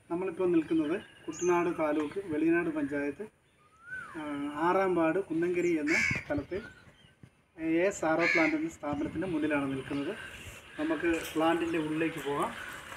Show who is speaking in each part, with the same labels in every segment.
Speaker 1: നമ്മളിപ്പോൾ നിൽക്കുന്നത് കുട്ടനാട് താലൂക്ക് വെളിനാട് പഞ്ചായത്ത് ആ, ആറാം വാർഡ് കുന്നങ്കരി എന്ന സ്ഥലത്ത് A S R O plant എന്ന സ്ഥാപനത്തിൻ്റെ മുന്നിലാണ് നിൽക്കുന്നത് നമുക്ക് പ്ലാന്റിൻ്റെ ഉള്ളിലേക്ക് പോകാം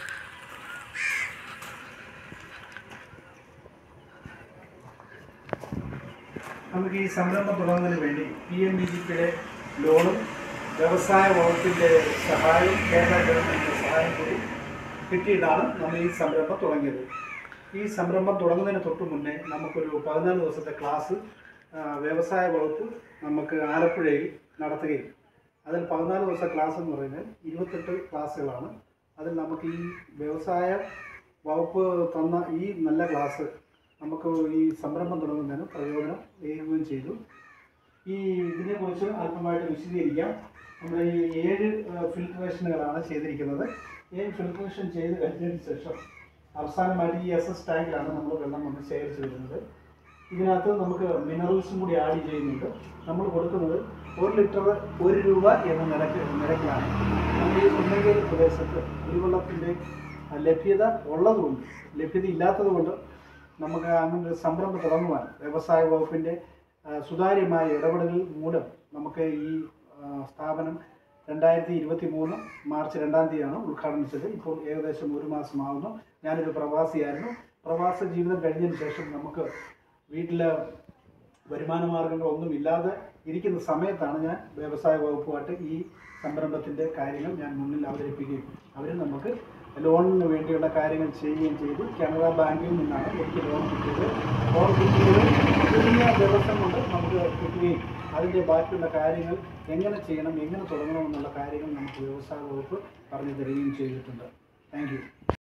Speaker 1: നമുക്ക് ഈ സംരംഭം തുടങ്ങുന്നതിന് വേണ്ടി പി എം ബി ജി പിയുടെ ലോണും വ്യവസായ വകുപ്പിൻ്റെ സഹായവും കേരള ഗവൺമെൻറ്റിൻ്റെ സഹായം കൂടി കിട്ടിയിട്ടാണ് നമ്മൾ ഈ സംരംഭം തുടങ്ങിയത് ഈ സംരംഭം തുടങ്ങുന്നതിന് തൊട്ട് മുന്നേ നമുക്കൊരു പതിനാല് ദിവസത്തെ ക്ലാസ് ആ, വ്യവസായ വകുപ്പ് നമുക്ക് ആലപ്പുഴയിൽ നടത്തുകയും അതിൽ പതിനാല് ദിവസത്തെ ക്ലാസ് എന്ന് പറയുന്നത് ഇരുപത്തെട്ട് ക്ലാസ്സുകളാണ് അതിൽ നമുക്ക് ഈ വ്യവസായ വകുപ്പ് തന്ന ഈ നല്ല ക്ലാസ് നമുക്ക് ഈ സംരംഭം തുടങ്ങുന്നതിന് പ്രയോജനം ഏകുകയും ചെയ്തു ഈ ഇതിനെക്കുറിച്ച് അല്പമായിട്ട് വിശദീകരിക്കാം നമ്മൾ ഈ ഏഴ് ഫിൽട്രേഷനുകളാണ് ചെയ്തിരിക്കുന്നത് ഏഴ് ഫിൽട്രേഷൻ ചെയ്ത് കഴിഞ്ഞതിന് ശേഷം അവസാനമായിട്ട് ഈ എസ് എസ് ടാങ്കിലാണ് നമ്മൾ വെള്ളം നമ്മൾ ശേഖരിച്ച് വരുന്നത് ഇതിനകത്ത് നമുക്ക് മിനറൽസും കൂടി ആഡ് ചെയ്യുന്നുണ്ട് നമ്മൾ കൊടുക്കുന്നത് ഒരു ലിറ്റർ ഒരു രൂപ എന്ന നിരക്ക് നിരക്കിലാണ് നമ്മൾ ഈ കുന്നങ്കേരി പ്രദേശത്ത് കുടിവെള്ളത്തിൻ്റെ ലഭ്യത ഉള്ളതുകൊണ്ട് ലഭ്യത ഇല്ലാത്തത് കൊണ്ട് നമുക്ക് അങ്ങനെ ഒരു സംരംഭം തുടങ്ങുവാൻ വ്യവസായ വകുപ്പിൻ്റെ ആ, സുതാര്യമായ ഇടപെടൽ മൂലം നമുക്ക് ഈ ആ, സ്ഥാപനം രണ്ടായിരത്തി ഇരുപത്തി മൂന്ന് മാർച്ച് രണ്ടാം തീയതിയാണ് ഉദ്ഘാടനിച്ചത് ഇപ്പോൾ ഏകദേശം ഒരു മാസമാകുന്നു ഞാനൊരു പ്രവാസിയായിരുന്നു പ്രവാസ ജീവിതം കഴിഞ്ഞതിന് ശേഷം നമുക്ക് വീട്ടിൽ വരുമാന മാർഗങ്ങളൊന്നും ഇല്ലാതെ ഇരിക്കുന്ന സമയത്താണ് ഞാൻ വ്യവസായ വകുപ്പുമായിട്ട് ഈ സംരംഭത്തിൻ്റെ കാര്യങ്ങൾ ഞാൻ മുന്നിൽ അവതരിപ്പിക്കുകയും അവർ നമുക്ക് ലോണിന് വേണ്ടിയുള്ള കാര്യങ്ങൾ ചെയ്യുകയും ചെയ്തു കാനറ ബാങ്കിൽ നിന്നാണ് എനിക്ക് ലോൺ കിട്ടിയത് ലോൺ കിട്ടിയത് ചുരുങ്ങിയ ദിവസം കൊണ്ട് നമുക്ക് കിട്ടുകയും അതിൻ്റെ ബാക്കിയുള്ള കാര്യങ്ങൾ എങ്ങനെ ചെയ്യണം എങ്ങനെ തുടങ്ങണം എന്നുള്ള കാര്യങ്ങൾ നമുക്ക് വ്യവസായ വകുപ്പ് പറഞ്ഞു തരികയും ചെയ്തിട്ടുണ്ട് താങ്ക് യു